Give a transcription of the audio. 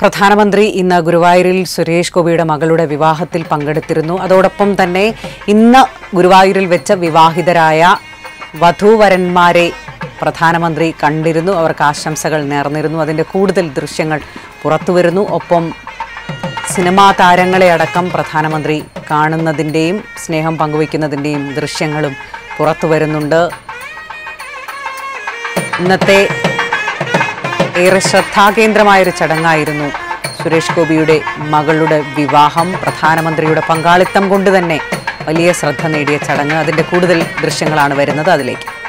പ്രധാനമന്ത്രി ഇന്ന് ഗുരുവായൂരിൽ സുരേഷ് ഗോപിയുടെ മകളുടെ വിവാഹത്തിൽ പങ്കെടുത്തിരുന്നു അതോടൊപ്പം തന്നെ ഇന്ന് ഗുരുവായൂരിൽ വെച്ച് വിവാഹിതരായ വധൂവരന്മാരെ പ്രധാനമന്ത്രി കണ്ടിരുന്നു അവർക്ക് ആശംസകൾ നേർന്നിരുന്നു അതിൻ്റെ കൂടുതൽ ദൃശ്യങ്ങൾ പുറത്തുവരുന്നു ഒപ്പം സിനിമാ താരങ്ങളെ അടക്കം പ്രധാനമന്ത്രി കാണുന്നതിൻ്റെയും സ്നേഹം പങ്കുവയ്ക്കുന്നതിൻ്റെയും ദൃശ്യങ്ങളും പുറത്തു വരുന്നുണ്ട് ഇന്നത്തെ ഏറെ ശ്രദ്ധാകേന്ദ്രമായൊരു ചടങ്ങായിരുന്നു സുരേഷ് ഗോപിയുടെ മകളുടെ വിവാഹം പ്രധാനമന്ത്രിയുടെ പങ്കാളിത്തം കൊണ്ട് തന്നെ വലിയ ശ്രദ്ധ നേടിയ ചടങ്ങ് അതിൻ്റെ കൂടുതൽ ദൃശ്യങ്ങളാണ് വരുന്നത് അതിലേക്ക്